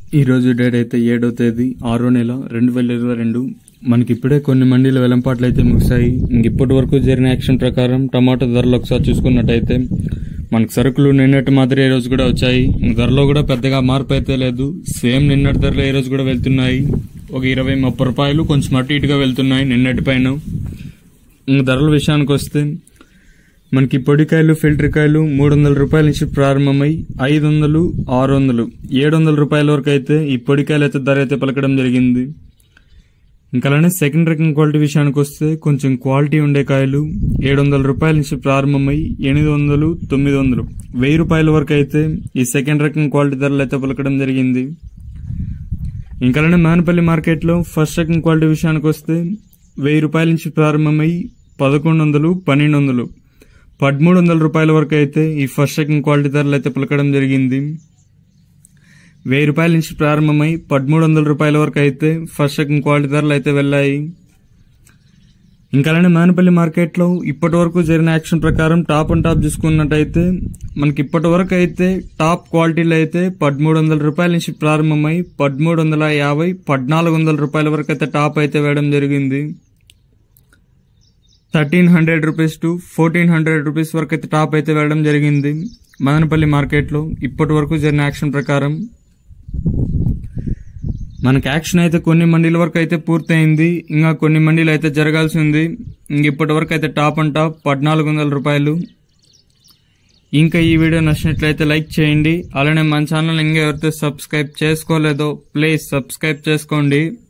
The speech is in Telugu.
ఈ రోజు డేట్ అయితే ఏడో తేదీ ఆరో నెల రెండు వేల ఇరవై రెండు మనకి ఇప్పుడే కొన్ని మండీల వెలంపాట్లు అయితే ముగిశాయి ఇంక ఇప్పటి వరకు జరిగిన యాక్షన్ ప్రకారం టమాటా ధరలు ఒకసారి చూసుకున్నట్టయితే మనకి సరుకులు నిన్నటి మాదిరి ఈ రోజు కూడా వచ్చాయి ఇంక ధరలో కూడా పెద్దగా మార్పు అయితే లేదు సేమ్ నిన్నటి ధరలు ఈ రోజు కూడా వెళ్తున్నాయి ఒక ఇరవై ముప్పై రూపాయలు కొంచెం అటు ఇటుగా వెళ్తున్నాయి నిన్నటి పైన ఇంక ధరల విషయానికి వస్తే మనకి పొడికాయలు ఫిల్టర్ కాయలు మూడు వందల రూపాయల నుంచి ప్రారంభమై ఐదు వందలు ఆరు వందలు ఏడు వందల రూపాయల వరకు అయితే ఈ పొడికాయలు అయితే ధర అయితే పలకడం జరిగింది ఇంకా అలానే సెకండ్ రకం క్వాలిటీ విషయానికి వస్తే కొంచెం క్వాలిటీ ఉండే కాయలు ఏడు వందల రూపాయల నుంచి ప్రారంభమై ఎనిమిది వందలు తొమ్మిది వందలు వెయ్యి రూపాయల వరకు అయితే ఈ సెకండ్ రకం క్వాలిటీ ధరలు అయితే పలకడం జరిగింది ఇంకా అలానే మానపల్లి మార్కెట్లో ఫస్ట్ రకం క్వాలిటీ విషయానికి వస్తే వెయ్యి రూపాయల నుంచి ప్రారంభమై పదకొండు వందలు పన్నెండు వందలు పదమూడు వందల రూపాయల వరకు అయితే ఈ ఫస్ట్ సెకండ్ క్వాలిటీ ధరలు అయితే పలకడం జరిగింది వెయ్యి రూపాయల నుంచి ప్రారంభమై పదమూడు వందల రూపాయల వరకు అయితే ఫస్ట్ సెకండ్ క్వాలిటీ ధరలు అయితే వెళ్ళాయి ఇంకా అలానే మానపల్లి మార్కెట్లో ఇప్పటి వరకు జరిగిన యాక్షన్ ప్రకారం టాప్ అండ్ టాప్ చూసుకున్నట్టయితే మనకి ఇప్పటి వరకు అయితే టాప్ క్వాలిటీలో అయితే పదమూడు వందల రూపాయల నుంచి ప్రారంభమై పదమూడు వందల యాభై పద్నాలుగు వందల రూపాయల వరకు అయితే టాప్ అయితే వేయడం జరిగింది thirteen hundred rupees to fourteen hundred rupees వరకు అయితే టాప్ అయితే వెళ్ళడం జరిగింది మదనపల్లి మార్కెట్లో ఇప్పటి వరకు జరిగిన యాక్షన్ ప్రకారం మనకి యాక్షన్ అయితే కొన్ని మండీల వరకు అయితే పూర్తయింది ఇంకా కొన్ని మండీలు అయితే జరగాల్సి ఉంది ఇంక ఇప్పటి వరకు అయితే టాప్ అండ్ టాప్ పద్నాలుగు వందల రూపాయలు ఇంకా ఈ వీడియో నచ్చినట్లయితే లైక్ చేయండి అలానే మన ఛానల్ ఇంకా ఎవరైతే సబ్స్క్రైబ్ చేసుకోలేదో ప్లీజ్ సబ్స్క్రైబ్ చేసుకోండి